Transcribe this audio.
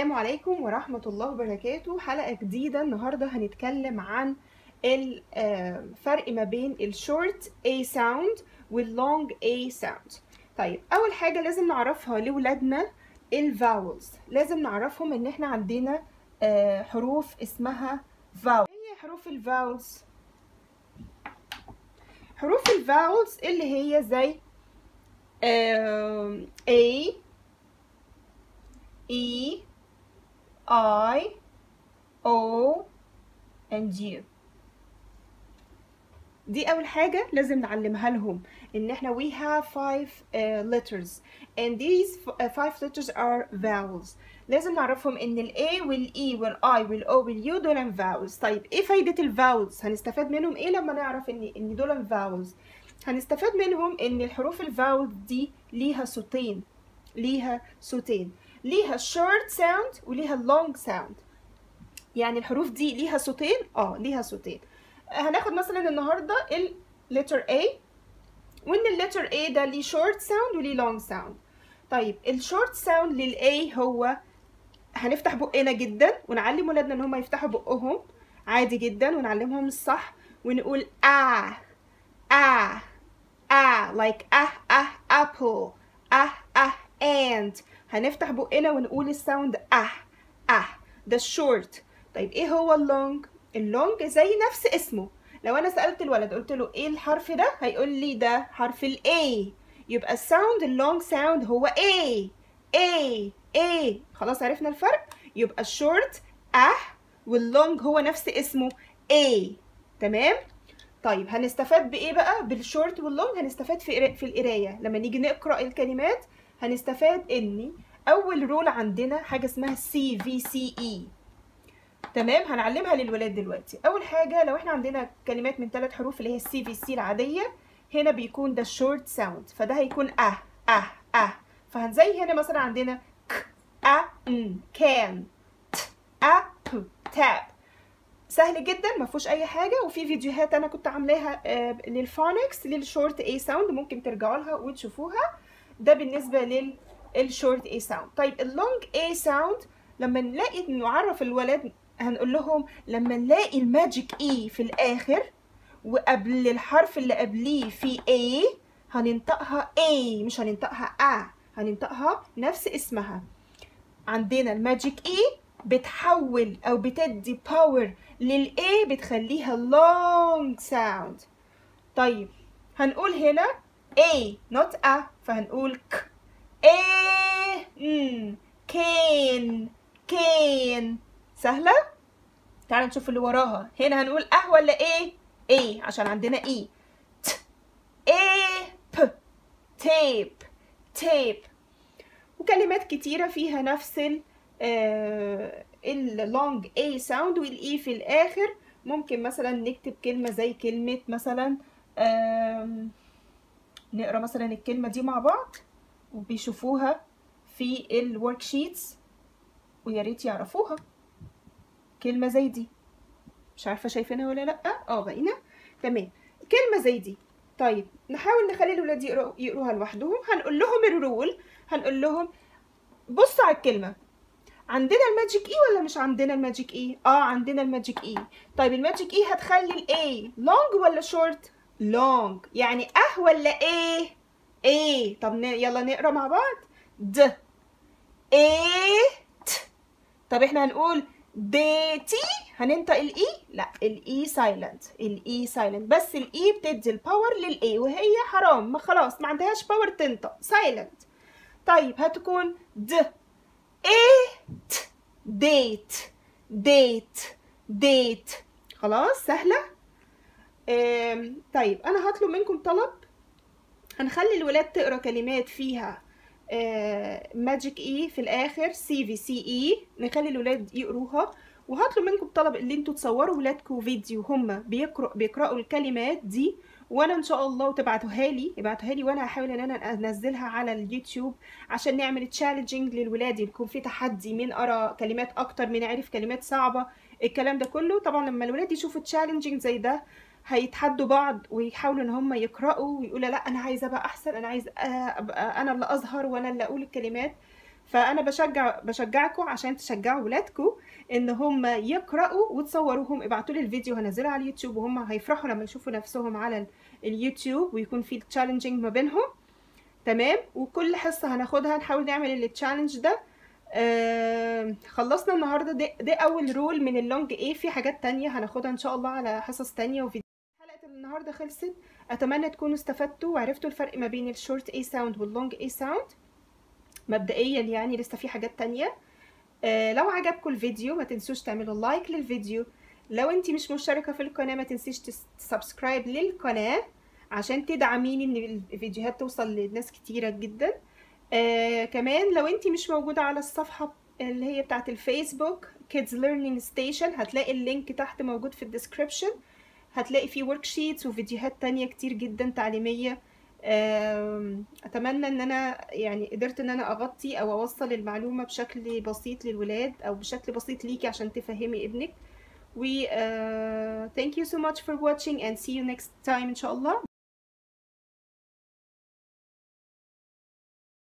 السلام عليكم ورحمة الله وبركاته حلقة جديدة النهاردة هنتكلم عن الفرق ما بين الشورت A sound واللونج A sound طيب أول حاجة لازم نعرفها لولادنا الفاولز لازم نعرفهم إن إحنا عندنا آه، حروف اسمها فاول هي حروف الفاولز حروف الفاولز اللي هي زي آم، A E I O and U دي أول حاجة لازم نعلمها لهم إن إحنا we have five uh, letters and these f- uh, five letters are vowels لازم نعرفهم إن ال A وال E وال I وال O وال U دول vowels طيب إيه فايدة ال vowels؟ هنستفاد منهم إيه لما نعرف إن إن دول vowels؟ هنستفاد منهم إن الحروف الفاول دي ليها صوتين ليها صوتين ليها short sound وليها long sound يعني الحروف دي ليها صوتين اه ليها صوتين هناخد مثلا النهارده ال letter A وان ال letter A ده ليه short sound وليه long sound طيب ال short sound لل A هو هنفتح بقنا جدا ونعلم ولادنا ان هم يفتحوا بقهم عادي جدا ونعلمهم الصح ونقول آه آه آه like آه آه apple آه آه and هنفتح بقنا ونقول الساوند آه آه ده الشورت طيب ايه هو اللونج اللونج زي نفس اسمه لو انا سألت الولد قلت له ايه الحرف ده هيقول لي ده حرف ال A يبقى الساوند اللونج ساوند هو A A A خلاص عرفنا الفرق يبقى الشورت اه واللونج هو نفس اسمه A تمام طيب هنستفاد بايه بقى بالشورت واللونج هنستفاد في قرا- في القرايه لما نيجي نقرا الكلمات هنستفاد ان اول رول عندنا حاجه اسمها سي في سي اي تمام هنعلمها للولاد دلوقتي اول حاجه لو احنا عندنا كلمات من ثلاث حروف اللي هي السي في سي العاديه هنا بيكون ده الشورت ساوند فده هيكون اه اه اه فهنزي هنا مثلا عندنا ك ا ن كان ت ا ب تاب سهل جدا ما فيهوش اي حاجه وفي فيديوهات انا كنت عاملاها آه، للفونكس للشورت اي ساوند ممكن ترجعوا لها وتشوفوها ده بالنسبه للشورت اي ساوند طيب اللونج اي ساوند لما نلاقي نعرف الولد هنقول لهم لما نلاقي الماجيك اي في الاخر وقبل الحرف اللي قبليه في A هننطقها A مش هننطقها A هننطقها نفس اسمها عندنا الماجيك اي بتحول او بتدي باور للاي بتخليها long sound طيب هنقول هنا A not A فهنقول ك A م كين كين سهلة؟ تعالوا نشوف اللي وراها هنا هنقول أه ولا إيه؟ إيه عشان عندنا إي ت إيه ب تيب تيب وكلمات كتيرة فيها نفس ال اللونج A sound والإي في الآخر ممكن مثلا نكتب كلمة زي كلمة مثلا آم، نقرا مثلا الكلمة دي مع بعض وبيشوفوها في الورك شيتس ويا ريت يعرفوها كلمة زي دي مش عارفة شايفينها ولا لأ اه باينة تمام كلمة زي دي طيب نحاول نخلي الولاد يقروا يقروها لوحدهم هنقول لهم الرول هنقول لهم بصوا على الكلمة عندنا الماجيك اي ولا مش عندنا الماجيك اي اه عندنا الماجيك اي طيب الماجيك اي هتخلي الاي لونج ولا شورت لونج يعني اه ولا ايه ايه طب ن- يلا نقرا مع بعض د ايه ت طب احنا هنقول ديتي هننطق الاي لا الاي سايلنت الاي سايلنت بس الاي بتدي الباور للاي وهي حرام ما خلاص ما عندهاش باور تنطق سايلنت طيب هتكون د ايه ت ديت ديت ديت خلاص سهله آم، طيب انا هطلب منكم طلب هنخلي الولاد تقرا كلمات فيها ماجيك اي في الاخر سي في سي اي نخلي الولاد يقروها وهطلب منكم طلب اللي انتوا تصوروا ولادكم فيديو هم بيقرأ بيقرأوا الكلمات دي وانا ان شاء الله تبعتوها لي ابعتوها لي وانا هحاول ان انا انزلها على اليوتيوب عشان نعمل تشالنجينج للولاد يكون في تحدي مين قرا كلمات اكتر مين عرف كلمات صعبه الكلام ده كله طبعا لما الولاد يشوفوا تشالنجينج زي ده هيتحدوا بعض ويحاولوا ان هم يقراوا ويقولوا لا انا عايزه ابقى احسن انا عايز ابقى انا اللي اظهر وانا اللي اقول الكلمات فانا بشجع بشجعكم عشان تشجعوا ولادكم ان هم يقراوا وتصوروهم ابعتوا لي الفيديو هنزله على اليوتيوب وهم هيفرحوا لما يشوفوا نفسهم على اليوتيوب ويكون في تشالنجينج ما بينهم تمام وكل حصه هناخدها نحاول نعمل التشالنج ده آه خلصنا النهارده ده, ده اول رول من اللونج ايه في حاجات تانية هناخدها ان شاء الله على حصص تانية وفيديو حلقه النهارده خلصت اتمنى تكونوا استفدتوا وعرفتوا الفرق ما بين الشورت اي ساوند واللونج اي ساوند مبدئيا يعني لسه في حاجات تانية آه لو عجبكم الفيديو ما تنسوش تعملوا لايك للفيديو لو انت مش مشتركة في القناة ما تنسيش تسبسكرايب للقناة عشان تدعميني ان الفيديوهات توصل لناس كتيرة جدا آه كمان لو انت مش موجودة على الصفحة اللي هي بتاعت الفيسبوك Kids Learning Station هتلاقي اللينك تحت موجود في الديسكريبشن هتلاقي فيه ورك شيتس وفيديوهات تانية كتير جدا تعليمية اتمنى ان انا يعني قدرت ان انا اغطي او اوصل المعلومه بشكل بسيط للولاد او بشكل بسيط ليكي عشان تفهمي ابنك و uh, thank you so much for watching and see you next time ان شاء الله